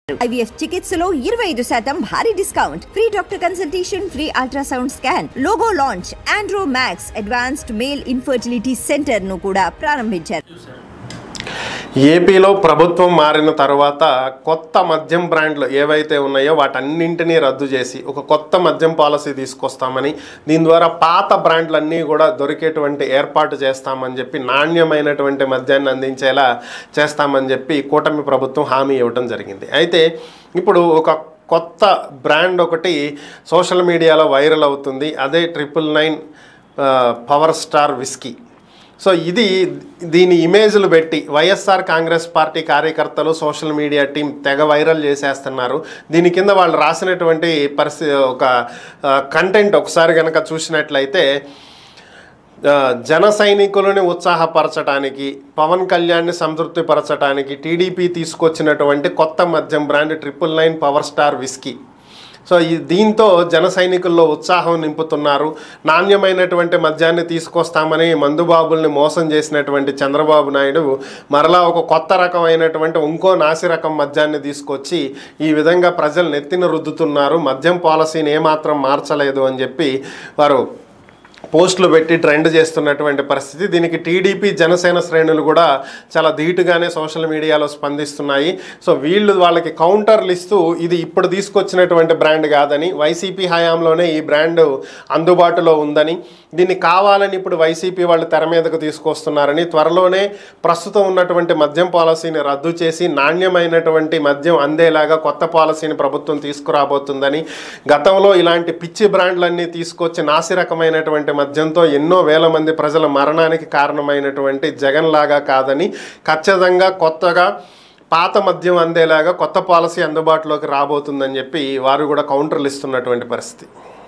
IVF చికిత్సలో ఇరవై ఐదు శాతం భారీ discount free doctor consultation free ultrasound scan logo launch Andro Max advanced male infertility centre ను కూడా ప్రారంభించారు ఏపీలో ప్రభుత్వం మారిన తర్వాత కొత్త మద్యం బ్రాండ్లు ఏవైతే ఉన్నాయో వాటన్నింటినీ రద్దు చేసి ఒక కొత్త మద్యం పాలసీ తీసుకొస్తామని దీని ద్వారా పాత బ్రాండ్లన్నీ కూడా దొరికేటువంటి ఏర్పాటు చేస్తామని చెప్పి నాణ్యమైనటువంటి మద్యాన్ని అందించేలా చేస్తామని చెప్పి కూటమి ప్రభుత్వం హామీ ఇవ్వడం జరిగింది అయితే ఇప్పుడు ఒక కొత్త బ్రాండ్ ఒకటి సోషల్ మీడియాలో వైరల్ అవుతుంది అదే triple nine power star whisky so ఇది దీని ఇమేజ్లు పెట్టి వైఎస్ఆర్ కాంగ్రెస్ పార్టీ కార్యకర్తలు సోషల్ మీడియా టీం తెగ వైరల్ చేసేస్తున్నారు దీని కింద వాళ్ళు రాసినటువంటి పరిస్థితి ఒక కంటెంట్ ఒకసారి కనుక చూసినట్లయితే ఆ, జన సైనికులని ఉత్సాహపరచడానికి పవన్ కళ్యాణ్ని సంతృప్తిపరచడానికి టీడీపీ తీసుకొచ్చినటువంటి కొత్త మద్యం brand triple nine power star whisky so ఈ దీంతో జన సైనికుల్లో ఉత్సాహం నింపుతున్నారు నాణ్యమైనటువంటి మద్యాన్ని తీసుకొస్తామని మందుబాబుల్ని మోసం చేసినటువంటి చంద్రబాబు నాయుడు మరలా ఒక కొత్త రకమైనటువంటి ఇంకో నాసి రకం మద్యాన్ని తీసుకొచ్చి ఈ విధంగా ప్రజలు నెత్తిన రుద్దుతున్నారు మద్యం పాలసీని ఏమాత్రం మార్చలేదు అని చెప్పి వారు పోస్టులు పెట్టి ట్రెండ్ చేస్తున్నటువంటి పరిస్థితి దీనికి టీడీపీ జనసేన శ్రేణులు కూడా చాలా ధీటుగానే సోషల్ మీడియాలో స్పందిస్తున్నాయి సో వీళ్ళు వాళ్ళకి కౌంటర్లు ఇస్తూ ఇది ఇప్పుడు తీసుకొచ్చినటువంటి బ్రాండ్ కాదని వైసీపీ హయాంలోనే ఈ బ్రాండ్ అందుబాటులో ఉందని దీన్ని కావాలని ఇప్పుడు వైసీపీ వాళ్ళు తెర మీదకు తీసుకొస్తున్నారని త్వరలోనే ప్రస్తుతం ఉన్నటువంటి మద్యం పాలసీని రద్దు చేసి నాణ్యమైనటువంటి మద్యం అందేలాగా కొత్త పాలసీని ప్రభుత్వం తీసుకురాబోతుందని గతంలో ఇలాంటి పిచ్చి బ్రాండ్లన్నీ తీసుకొచ్చి నాసి రకమైనటువంటి మద్యంతో ఎన్నో వేల మంది ప్రజల మరణానికి కారణమైనటువంటి జగన్ లాగా కాదని ఖచ్చితంగా కొత్తగా పాత మద్యం అందేలాగా కొత్త పాలసీ అందుబాటులోకి రాబోతుందని చెప్పి వారు కూడా కౌంటర్లు ఇస్తున్నటువంటి పరిస్థితి